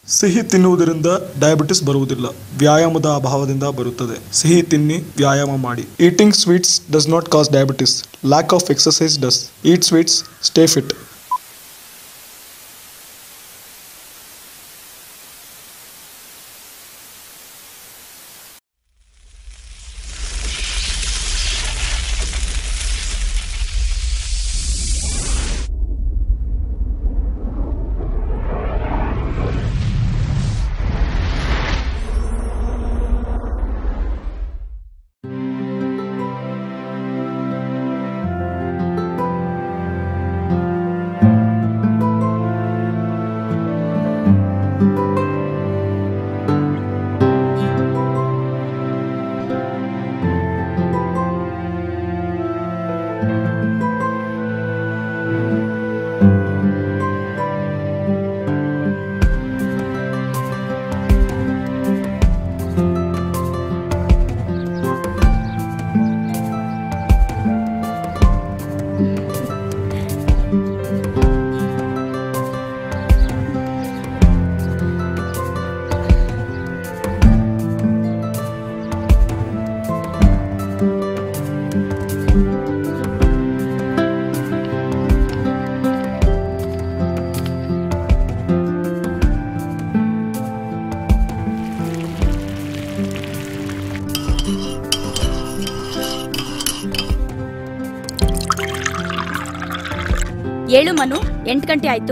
ಸಿಹಿ ತಿನ್ನುವುದರಿಂದ ಡಯಾಬಿಟಿಸ್ ಬರುವುದಿಲ್ಲ ವ್ಯಾಯಾಮದ ಅಭಾವದಿಂದ ಬರುತ್ತದೆ ಸಿಹಿ ತಿನ್ನಿ ವ್ಯಾಯಾಮ ಮಾಡಿ eating sweets does not cause diabetes lack of exercise does eat sweets stay fit ಏಳು ಮನು ಎಂಟು ಗಂಟೆ ಆಯ್ತು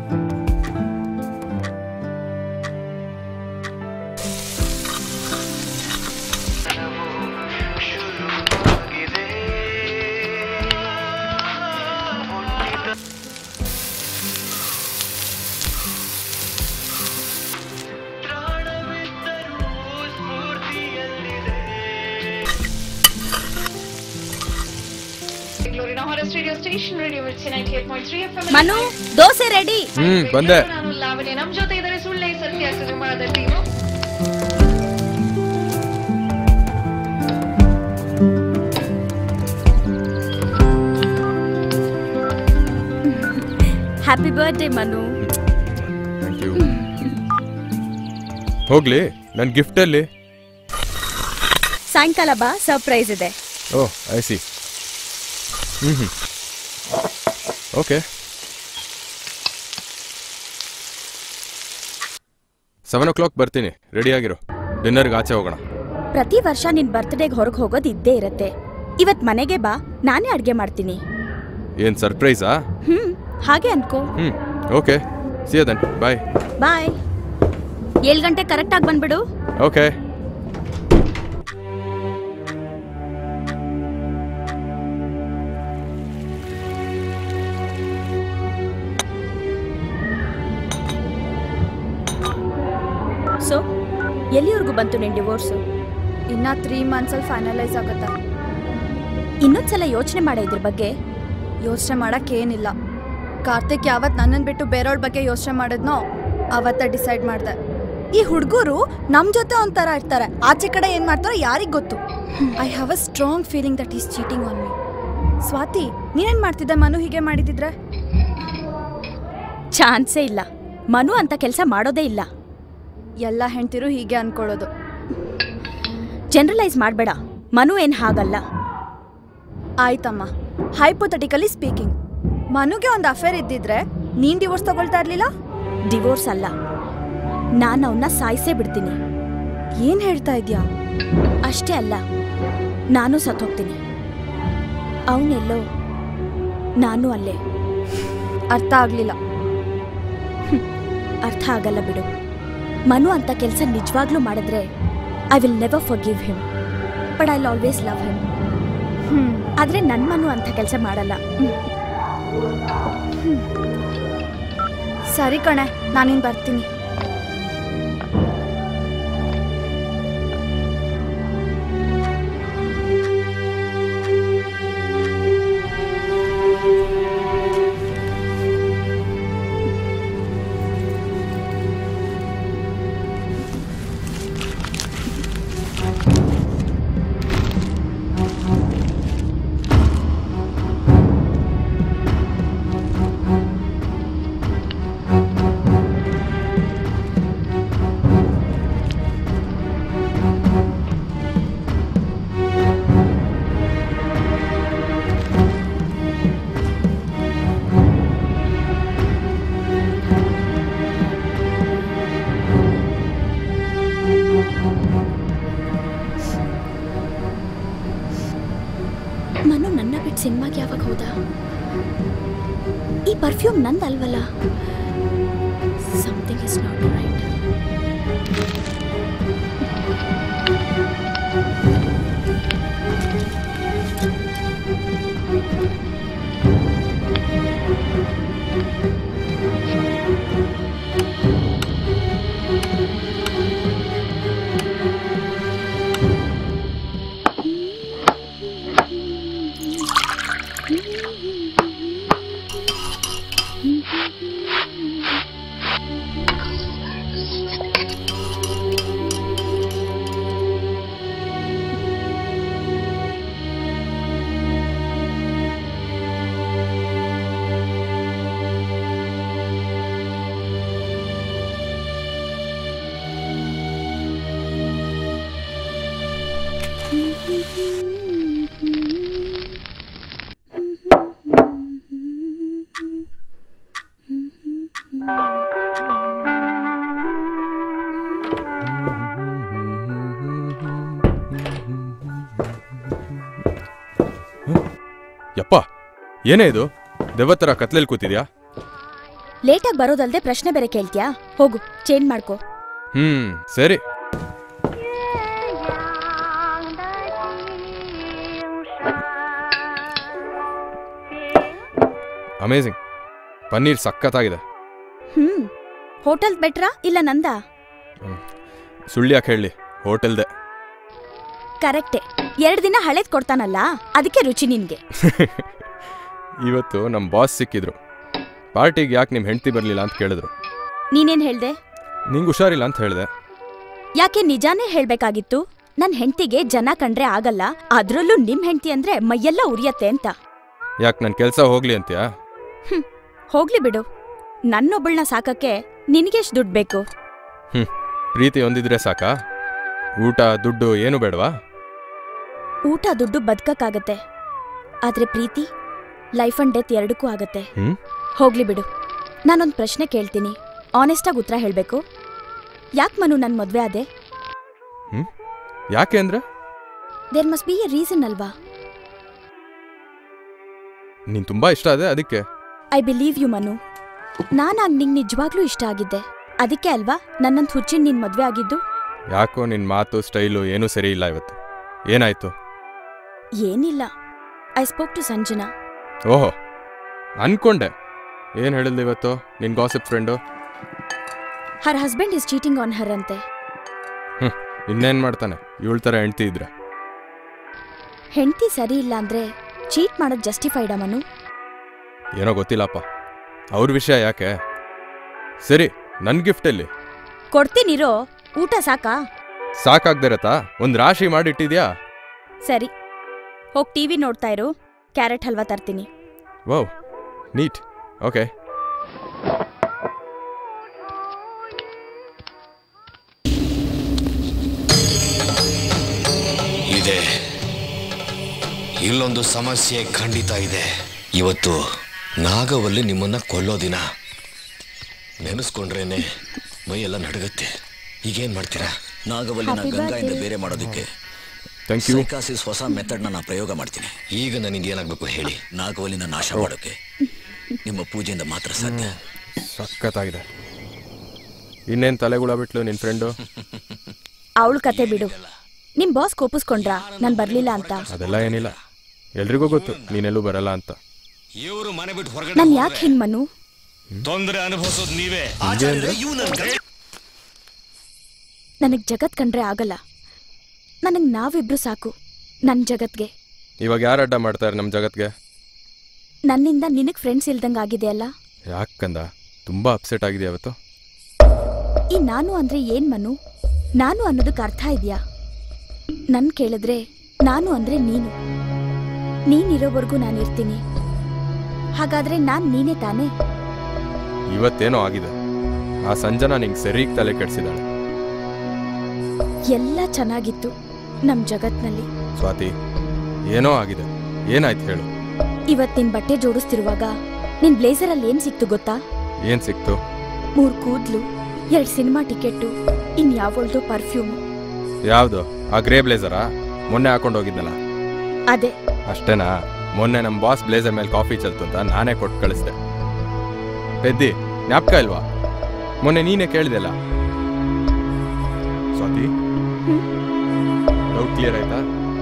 ಬೆಂಗಳೂರಿನ ಹೊರಸ್ radio station radio Mirchi ninety eight point three F Manu dosa ready ಹ್ಮ್ ಬಂದೆ ನಾನು ಲಾವಣ್ಯ ನಮ್ ಜೊತೆ ಇದ್ದಾರೆ ಸುಳ್ಳೆ ಸತ್ಯ ಸಿನಿಮಾದ team happy birthday Manu thank you ಹೋಗ್ಲಿ ನನ್ನ ಗಿಫ್ಟ್ ಅಲ್ಲಿ ಸಾಯಂಕಾಲ ಬಾ ಸರ್ಪ್ರೈಸ್ ಇದೆ ಓ I see hmm hmm okay seven o'clock ಬರ್ತೀನಿ ರೆಡಿ ಆಗಿರೋ ಡಿನ್ನರ್ಗೆ ಆಚೆ ಹೋಗೋಣ ಪ್ರತಿ ವರ್ಷ ನಿನ್ ಬರ್ತ್ಡೇಗೆ ಹೊರಗೆ ಹೋಗೋದು ಇದ್ದೇ ಇರತ್ತೆ ಇವತ್ ಮನೆಗೆ ಬಾ ನಾನೇ ಅಡ್ಗೆ ಮಾಡ್ತೀನಿ ಏನು ಸರ್ಪ್ರೈಸಾ ಹ್ಮ್ ಹಾಗೆ ಅನ್ಕೋ ಹ್ಞೂ ಓಕೆ ಸಿಯದನ್ ಬಾಯ್ ಬಾಯ್ ಏಳು ಗಂಟೆ ಕರೆಕ್ಟ್ ಆಗಿ ಬಂದ್ಬಿಡು ಓಕೆ ಸೊ ಎಲ್ಲಿವರೆಗೂ ಬಂತು ನಿನ್ ಡಿವೋರ್ಸು ಇನ್ನ ತ್ರೀ ಮಂತ್ಸಲ್ಲಿ ಫೈನಲೈಸ್ ಆಗುತ್ತಾ ಇನ್ನೊಂದ್ಸಲ ಯೋಚನೆ ಮಾಡ ಇದ್ರ ಬಗ್ಗೆ ಯೋಚನೆ ಮಾಡಕ್ ಏನಿಲ್ಲ ಕಾರ್ತಿಕ್ ಯಾವತ್ ನನ್ನನ್ ಬಿಟ್ಟು ಬೇರೆಯವ್ರ ಬಗ್ಗೆ ಯೋಚನೆ ಮಾಡಿದ್ನೋ ಅವತ್ತ ಡಿಸೈಡ್ ಮಾಡ್ದೆ ಈ ಹುಡುಗರು ನಮ್ ಜೊತೆ ಒಂಥರ ಇರ್ತಾರೆ ಆಚೆ ಕಡೆ ಏನ್ ಮಾಡ್ತಾರೋ ಯಾರಿಗ್ ಗೊತ್ತು I have a strong feeling that is cheating on me Swathi ನೀನೇನ್ ಮಾಡ್ತಿದ್ದೆ ಮನು ಹೀಗೆ ಮಾಡಿದಿದ್ರೆ ಚಾನ್ಸೇ ಇಲ್ಲ ಮನು ಅಂತ ಕೆಲಸ ಮಾಡೋದೇ ಇಲ್ಲ ಎಲ್ಲ ಹೆಂಡ್ತಿರು ಹೀಗೆ ಅನ್ಕೊಳ್ಳೋದು ಜನರಲೈಸ್ ಮಾಡಬೇಡ ಮನು ಏನ್ ಹಾಗಲ್ಲ ಆಯ್ತಮ್ಮ ಹೈಪೋಥೆಟಿಕಲಿ ಸ್ಪೀಕಿಂಗ್ ಮನುಗೆ ಒಂದು ಅಫೇರ್ ಇದ್ದಿದ್ರೆ ನೀನ್ ಡಿವೋರ್ಸ್ ತಗೊಳ್ತಾ ಇರ್ಲಿಲ್ಲ ಡಿವೋರ್ಸ್ ಅಲ್ಲ ನಾನು ಅವನ್ನ ಸಾಯಿಸೇ ಬಿಡ್ತೀನಿ ಏನ್ ಹೇಳ್ತಾ ಇದ್ಯಾ ಅಷ್ಟೇ ಅಲ್ಲ ನಾನು ಸತ್ತೋಗ್ತೀನಿ ಅವನೆಲ್ಲೋ ನಾನು ಅಲ್ಲೇ ಅರ್ಥ ಆಗ್ಲಿಲ್ಲ ಅರ್ಥ ಆಗಲ್ಲ ಬಿಡು ಮನು ಅಂತ ಕೆಲಸ ನಿಜವಾಗ್ಲೂ ಮಾಡಿದ್ರೆ I will never forgive him but I always love him hmm ಆದ್ರೆ ನನ್ನ ಮನು ಅಂತ ಕೆಲಸ ಮಾಡಲ್ಲ ಸರಿ ಕಣೆ ನಾನಿನ್ ಬರ್ತೀನಿ ಫೋನ್ ನಂದಲ್ವಲ್ಲ ಸಮಥಿಂಗ್ ಇಸ್ ನಾಟ್ ರೈಟ್ ಯಪ್ಪ ಏನೇ ಇದು ದೆವ್ವ ಥರ ಕತ್ಲೆಲ್ ಕೂತಿದ್ಯಾ ಲೇಟಾಗಿ ಬರೋದಲ್ದೆ ಪ್ರಶ್ನೆ ಬೇರೆ ಕೇಳ್ತ್ಯಾ ಹೋಗು ಚೇಂಜ್ ಮಾಡ್ಕೋ ಹ್ಮ್ ಸರಿ ಅಮೇಝಿಂಗ್ ಪನ್ನೀರ್ ಸಖತ್ತಾಗಿದೆ ಹ್ಮ್ ಹೋಟೆಲ್ ಬೆಟ್ರಾ ಇಲ್ಲ ನಂದಾ ಸುಳ್ಳು ಯಾಕೆ ಹೇಳಿ ಹೋಟೆಲ್ದೆ ಕರೆಕ್ಟೆ ಎರಡು ದಿನ ಹಳೇದ್ ಕೊಡ್ತಾನಲ್ಲ ಅದಕ್ಕೆ ರುಚಿ ನಿನ್ಗೆ ಇವತ್ತು ನಮ್ಮ ಬಾಸ್ ಸಿಕ್ಕಿದ್ರು ಪಾರ್ಟಿಗೆ ಯಾಕೆ ನಿಮ್ಮ ಹೆಂಡತಿ ಬರಲಿಲ್ಲ ಅಂತ ಕೇಳಿದ್ರು ನೀನೇನ್ ಹೇಳ್ದೆ ನಿಂಗೆ ಹುಷಾರಿಲ್ಲ ಅಂತ ಹೇಳಿದೆ ಯಾಕೆ ನಿಜಾನೇ ಹೇಳ್ಬೇಕಾಗಿತ್ತು ನನ್ ಹೆಂಡ್ತಿಗೆ ಜನ ಕಂಡ್ರೆ ಆಗಲ್ಲ ಅದ್ರಲ್ಲೂ ನಿಮ್ ಹೆಂಡ್ತಿ ಅಂದ್ರೆ ಮೈಯೆಲ್ಲ ಉರಿಯತ್ತೆ ಅಂತ ಯಾಕೆ ನನ್ನ ಕೆಲಸ ಹೋಗ್ಲಿ ಅಂತ್ಯಾ ಹೋಗ್ಲಿ ಬಿಡು ನನ್ನೊಬ್ಬಳನ್ನ ಸಾಕಕ್ಕೆ ನಿನಗೆಷ್ಟು ದುಡ್ಡು ಬೇಕು ಹ್ಮ್ ಪ್ರೀತಿ ಹೊಂದಿದ್ರೆ ಸಾಕಾ ಊಟ ದುಡ್ಡು ಏನು ಬೇಡವಾ ಊಟ ದುಡ್ಡು ಬದುಕಕ್ಕಾಗತ್ತೆ ಆದ್ರೆ ಪ್ರೀತಿ ಲೈಫ್ ಅಂಡ್ ಡೆತ್ ಎರಡಕ್ಕೂ ಆಗತ್ತೆ ಹ್ಮ್ ಹೋಗ್ಲಿ ಬಿಡು ನಾನೊಂದ್ ಪ್ರಶ್ನೆ ಕೇಳ್ತೀನಿ ಆನೆಸ್ಟಾಗಿ ಉತ್ತರ ಹೇಳ್ಬೇಕು ಯಾಕ್ ಮನು ನನ್ ಮದ್ವೆ ಆದೆ ಹ್ಮ್ ಯಾಕೆ ಅಂದ್ರೆ there must be a reason ಅಲ್ವಾ ನೀನ್ ತುಂಬಾ ಇಷ್ಟ ಅದೇ ಅದಕ್ಕೆ ಐ ಬಿಲೀವ್ ಯು ಮನು ನಾನಾಗ್ ನಿಂಗ್ ನಿಜವಾಗ್ಲೂ ಇಷ್ಟ ಆಗಿದ್ದೆ ಅದಕ್ಕೆ ಅಲ್ವಾ ನನ್ನಂತ ಹುಚ್ಚಿನ ನಿನ್ ಮದ್ವೆ ಆಗಿದ್ದು ಯಾಕೋ ನಿನ್ ಮಾತು ಸ್ಟೈಲು ಏನೂ ಸರಿ ಇಲ್ಲ ಇವತ್ತು ಏನಾಯ್ತು ಏನಿಲ್ಲ ಐ ಸ್ಪೋಕ್ ಟು ಸಂಜನಾ ಓಹೋ ಅನ್ಕೊಂಡೆ ಏನ್ ಹೇಳಿದ್ಲು ಇವತ್ತು ನಿನ್ gossip friend her husband is cheating on her ಅಂತೆ ಹ್ಮ್ ಇನ್ನೇನ್ ಮಾಡ್ತಾನೆ ಇವಳ ಥರ ಹೆಂಡ್ತಿ ಇದ್ರೆ ಹೆಂಡ್ತಿ ಸರಿ ಇಲ್ಲ ಅಂದ್ರೆ ಚೀಟ್ ಮಾಡೋದ್ ಜಸ್ಟಿಫೈಡಾ ಮನು ಏನೋ ಗೊತ್ತಿಲ್ಲಪ್ಪ ಅವ್ರ ವಿಷಯ ಯಾಕೆ ಸರಿ ನನ್ ಗಿಫ್ಟ್ ಎಲ್ಲಿ ಕೊಡ್ತೀನಿರೋ ಊಟ ಸಾಕಾ ಸಾಕಾಗ್ದಿರತ್ತಾ ಒಂದ್ ರಾಶಿ ಮಾಡಿಟ್ಟಿದ್ಯಾ ಸರಿ ಹೋಗ್ ಟಿವಿ ನೋಡ್ತಾ ಇರು ಕ್ಯಾರೆಟ್ ಹಲ್ವಾ ತರ್ತೀನಿ ವಾವ್ ನೀಟ್ ಓಕೆ ಇದೆ ಇಲ್ಲೊಂದು ಸಮಸ್ಯೆ ಖಂಡಿತ ಇದೆ ಇವತ್ತು ನಾಗವಲ್ಲಿ ನಿಮ್ಮನ್ನ ಕೊಲ್ಲೋ ದಿನ ನೆನೆಸ್ಕೊಂಡ್ರೇನೆ ಮೈಯೆಲ್ಲ ನಡಗತ್ತೆ ಈಗೇನ್ ಮಾಡ್ತೀರಾ ನಾಗವಲ್ಲಿನ Happy ಗಂಗಾಯಿಂದ birthday. ಬೇರೆ ಮಾಡೋದಕ್ಕೆ ಥ್ಯಾಂಕ್ ಯು ಸೈಕಾಸಿಸ್ ಹೊಸ ಮೆಥಡ್ನ ನಾನು ಪ್ರಯೋಗ ಮಾಡ್ತೀನಿ ಈಗ ನನಗೆ ಏನಾಗ್ಬೇಕು ಹೇಳಿ ನಾಗವಲ್ಲಿನ ನಾಶ ಮಾಡೋಕೆ ನಿಮ್ಮ ಪೂಜೆಯಿಂದ ಮಾತ್ರ ಸಾಧ್ಯ ಸಖತ್ತಾಗಿದೆ ಇನ್ನೇನ್ ತಲೆಗುಳ ಬಿಟ್ಲು ನಿನ್ ಫ್ರೆಂಡು ಅವಳು ಕತೆ ಬಿಡು ನಿಮ್ ಬಾಸ್ ಕೋಪಿಸ್ಕೊಂಡ್ರಾ ನಾನ್ ಬರ್ಲಿಲ್ಲ ಅಂತ ಅದೆಲ್ಲ ಏನಿಲ್ಲ ಎಲ್ರಿಗೂ ಗೊತ್ತು ನೀನೆಲ್ಲೂ ಬರಲ್ಲ ಅಂತ ಇವರು ಮನೆ ಬಿಟ್ಟು ನಾನ್ ಹೊರಗಡೆ ಯಾಕೆ ಹಿಂಗ್ ಮನು ತೊಂದರೆ ಅನುಭವಿಸೋದು ನೀವೇ ನನಗ್ ಜಗತ್ ಕಂಡ್ರೆ ಆಗಲ್ಲ ನನಗ್ ನಾವಿಬ್ರು ಸಾಕು ನನ್ ಜಗತ್ಗೆ ಇವಾಗ ಯಾರು ಅಡ್ಡ ಮಾಡ್ತಾರೆ ನಮ್ಮ ಜಗತ್ಗೆ ನನ್ನಿಂದ ನಿನಗ್ ಫ್ರೆಂಡ್ಸ್ ಇಲ್ದಂಗ್ ಆಗಿದೆಯಲ್ಲ ಯಾಕಂದ ತುಂಬಾ ಅಪ್ಸೆಟ್ ಆಗಿದೆ ಅವತ್ತು ಈ ನಾನು ಅಂದ್ರೆ ಏನ್ ಮನು ನಾನು ಅನ್ನೋದಕ್ಕೆ ಅರ್ಥ ಇದೆಯಾ ನನ್ ಕೇಳಿದ್ರೆ ನಾನು ಅಂದ್ರೆ ನೀನು ನೀನಿರೋವರೆಗೂ ನಾನಿರ್ತೀನಿ ಹಾಗಾದ್ರೆ ನಾನ್ ನೀನೇ ತಾನೇ ಇವತ್ತೇನೋ ಆಗಿದೆ ಆ ಸಂಜನಾ ನಿಂಗೆ ಸರಿಗ್ ತಲೆ ಕೆಡ್ಸಿದಾಳೆ ಎಲ್ಲ ಚೆನ್ನಾಗಿತ್ತು ನಮ್ ಜಗತ್ನಲ್ಲಿ ಸ್ವಾತಿ ಏನೋ ಆಗಿದೆ ಏನಾಯ್ತು ಹೇಳು ಇವತ್ ನಿನ್ ಬಟ್ಟೆ ಜೋಡಿಸ್ತಿರುವಾಗ ನಿನ್ ಬ್ಲೇಸರ್ ಅಲ್ಲಿ ಏನ್ ಸಿಕ್ತು ಗೊತ್ತಾ ಏನ್ ಸಿಕ್ತು ಮೂರ್ ಕೂದ್ಲು ಎರಡ್ ಸಿನಿಮಾ ಟಿಕೆಟ್ಟು ಇನ್ ಯಾವಳ್ದು ಪರ್ಫ್ಯೂಮ್ ಯಾವ್ದು ಆ ಗ್ರೇ ಬ್ಲೇಸರಾ ಮೊನ್ನೆ ಹಾಕೊಂಡು ಹೋಗಿದ್ನಲ್ಲ ಅದೇ ಅಷ್ಟೇನಾ ಮೊನ್ನೆ ನಮ್ಮ ಬಾಸ್ ಬ್ಲೇಸರ್ ಮೇಲೆ ಕಾಫಿ ಚಲ್ತು ಅಂತ ನಾನೇ ಕೊಟ್ಟು ಕಳಿಸ್ದೆ ಪೆದ್ದಿ ಜ್ಞಾಪಕ ಇಲ್ವಾ ಮೊನ್ನೆ ನೀನೇ ಕೇಳಿದೆಲ್ಲ ಸ್ವಾತಿ ಡೌಟ್ ಕ್ಲಿಯರ್ ಆಯ್ತಾ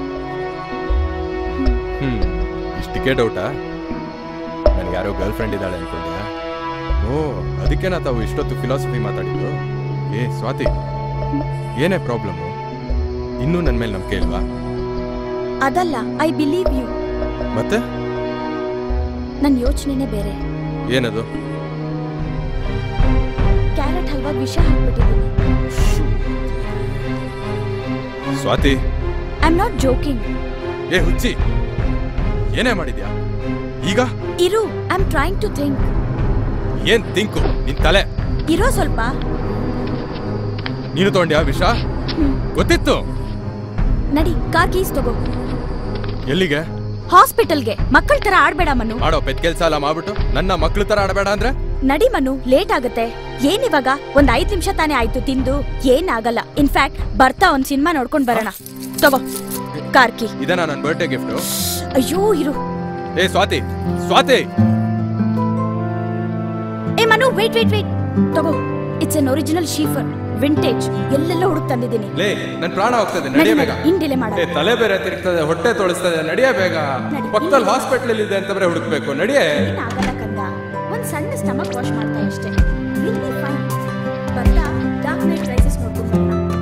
ಹ್ಮ್ ಇಷ್ಟಕ್ಕೆ ಡೌಟಾ ನನಗೆ ಯಾರೋ ಗರ್ಲ್ ಫ್ರೆಂಡ್ ಇದ್ದಾಳೆ ಅನ್ಕೊಂಡ್ಯಾ ಓ ಅದಕ್ಕೇನಾ ತಾವು ಇಷ್ಟೊತ್ತು ಫಿಲಾಸಫಿ ಮಾತಾಡಿದ್ರು ಏ ಸ್ವಾತಿ ಏನೇ ಪ್ರಾಬ್ಲಮ್ಮು ಇನ್ನೂ ನನ್ನ ಮೇಲೆ ನಂಬಿಕೆ ಇಲ್ವಾ ಅದಲ್ಲ ಐ ಬಿಲೀವ್ ಯು ಮತ್ತೆ ನನ್ನ ಯೋಚನೆನೇ ಬೇರೆ ಏನದು ಕ್ಯಾರೆಟ್ ಹಲ್ವಾ ವಿಷ ಹಾಕ್ಬಿಟ್ಟಿದ್ದೀನಿ Swathi I am not joking ಏ ಹುಚ್ಚಿ ಏನೇ ಮಾಡಿದ್ಯಾ ಈಗ ಇರು I am trying to think ಏನ್ ತಿಂಕು ನಿನ್ ತಲೆ ಇರೋ ಸ್ವಲ್ಪ ನೀನು ತಗೊಂಡ್ಯಾ ವಿಷ ಗೊತ್ತಿತ್ತು ನಡಿ ಕಾರ್ ಕೀಸ್ ತಗೋ ಎಲ್ಲಿಗೆ ಹಾಸ್ಪಿಟಲ್ಗೆ ಮಕ್ಕಳ ತರ ಆಡ್ಬೇಡ ಮನು ಮಾಡೋ ಪೆದ್ ಕೆಲ್ಸ ಎಲ್ಲ ಮಾಡ್ಬಿಟ್ಟು ನನ್ನ ಮಕ್ಳ ತರ ಆಡಬೇಡ ಅಂದ್ರೆ ನಡಿ ಮನು ಲೇಟ್ ಆಗತ್ತೆ ಏನಿವಾಗ ಒಂದ್ ಐದ್ ನಿಮಿಷ ತಾನೇ ಆಯ್ತು ತಿಂದು ಏನಾಗಲ್ಲ ಇನ್ಫ್ಯಾಕ್ಟ್ ಬರ್ತಾ ಒಂದ್ ಸಿನಿಮಾ ನೋಡ್ಕೊಂಡ್ ಬರೋಣ ತಗೋ ಕಾರ್ ಕೀ ಇದನ್ನ ನನ್ನ ಬರ್ಡೇ ಗಿಫ್ಟು ಅಯ್ಯೋ ಇರು ಏ ಸ್ವಾತಿ ಸ್ವಾತಿ ಏ ಮನು ವೇಟ್ ವೇಟ್ ವೇಟ್ ತಗೋ it's an original Sheaffer vintage ಎಲ್ಲೆಲ್ಲ ಹುಡುಕ್ ತಂದಿದ್ದೀನಿ ಲೇ ನನ್ ಪ್ರಾಣ ಹೋಗ್ತದೆ ನಡಿ, ನಡಿಯ ನಡಿ, ಬೇಗ ಇನ್ delay ಮಾಡ. ಏ ತಲೆ ಬೇರೆ ತಿರುಗ್ತದೆ ಹೊಟ್ಟೆ ತೊಳಿಸ್ತದೆ ನಡಿಯ ಬೇಗ ನಡಿ. ಪಕ್ಕದಲ್ಲಿ ಹಾಸ್ಪಿಟಲ್ ಇದೆ ಅಂತ ಬರೀ ಹುಡುಕ್ಬೇಕು ನಡಿಯೇ ಏನಾಗಲ್ಲ ಕಂದ ಒಂದ್ ಸಣ್ಣ ಸ್ಟಮಕ್ ವಾಶ್ ಮಾಡ್ತಾ ಅಷ್ಟೇ ವಿಲ್ ಬಿ ಫೈನ್ ಬರ್ತಾ ಡಾರ್ಕ್ ನೈಟ್ ರೈಸಸ್ ನೋಡ್ಕೊಂಡು ಬರೋಣ